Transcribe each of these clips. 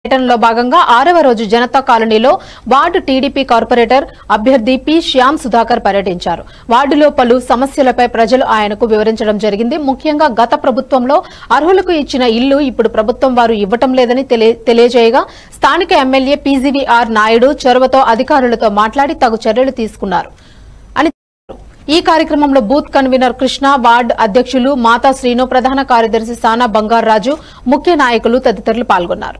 పర్యటనలో భాగంగా ఆరవ రోజు జనతా కాలనీలో వార్డు టీడీపీ కార్పొరేటర్ అభ్యర్థి పి శ్యామ్ సుధాకర్ పర్యటించారు వార్డులో పలు సమస్యలపై ప్రజలు ఆయనకు వివరించడం జరిగింది ముఖ్యంగా గత ప్రభుత్వంలో అర్హులకు ఇచ్చిన ఇల్లు ఇప్పుడు ప్రభుత్వం వారు ఇవ్వటం లేదని తెలియ- తెలియజేయగా స్థానిక ఎమ్మెల్యే పీజీవీఆర్ నాయుడు చొరవతో అధికారులతో మాట్లాడి తగు చర్యలు తీసుకున్నారు అని ఈ కార్యక్రమంలో బూత్ కన్వీనర్ కృష్ణ వార్డ్ అధ్యక్షులు మాతా శ్రీను ప్రధాన కార్యదర్శి సానా బంగారాజు ముఖ్య నాయకులు తదితరులు పాల్గొన్నారు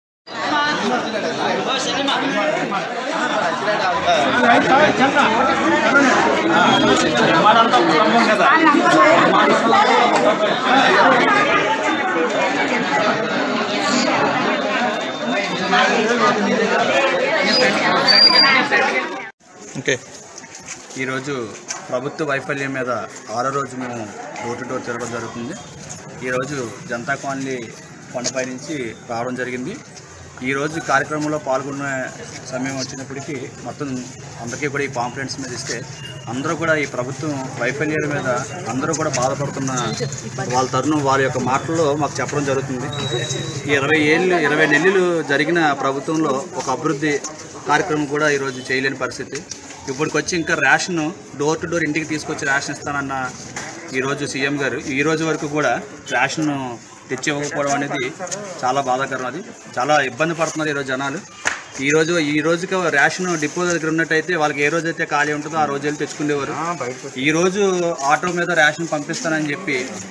ఓకే ఈరోజు ప్రభుత్వ వైఫల్యం మీద ఆరో రోజు మేము డోర్ టు డోర్ తిరగడం జరుగుతుంది ఈరోజు జనతా కాలనీ కొండపై నుంచి రావడం జరిగింది ఈరోజు కార్యక్రమంలో పాల్గొన్న సమయం వచ్చినప్పటికీ మొత్తం అందరికీ కూడా ఈ కాన్ఫరెన్స్ మీద ఇస్తే అందరూ కూడా ఈ ప్రభుత్వం వైఫల్యాల మీద అందరూ కూడా బాధపడుతున్న వాళ్ళ తరుణం వాళ్ళ యొక్క మాటల్లో మాకు చెప్పడం జరుగుతుంది ఈ ఇరవై ఏళ్ళు ఇరవై నెలలు జరిగిన ప్రభుత్వంలో ఒక అభివృద్ధి కార్యక్రమం కూడా ఈరోజు చేయలేని పరిస్థితి ఇప్పటికొచ్చి ఇంకా రేషన్ డోర్ టు డోర్ ఇంటికి తీసుకొచ్చి రేషన్ ఇస్తానన్న ఈరోజు సీఎం గారు ఈ రోజు వరకు కూడా రేషన్ తెచ్చి ఇవ్వకపోవడం అనేది చాలా బాధాకరం అది చాలా ఇబ్బంది పడుతున్నారు ఈరోజు జనాలు ఈ రోజు ఈ రోజుకి రేషన్ డిపో దగ్గర ఉన్నట్టయితే వాళ్ళకి ఏ రోజు అయితే ఖాళీ ఉంటుందో ఆ రోజు వెళ్ళి తెచ్చుకునేవారు ఈ రోజు ఆటో మీద రేషన్ పంపిస్తానని చెప్పి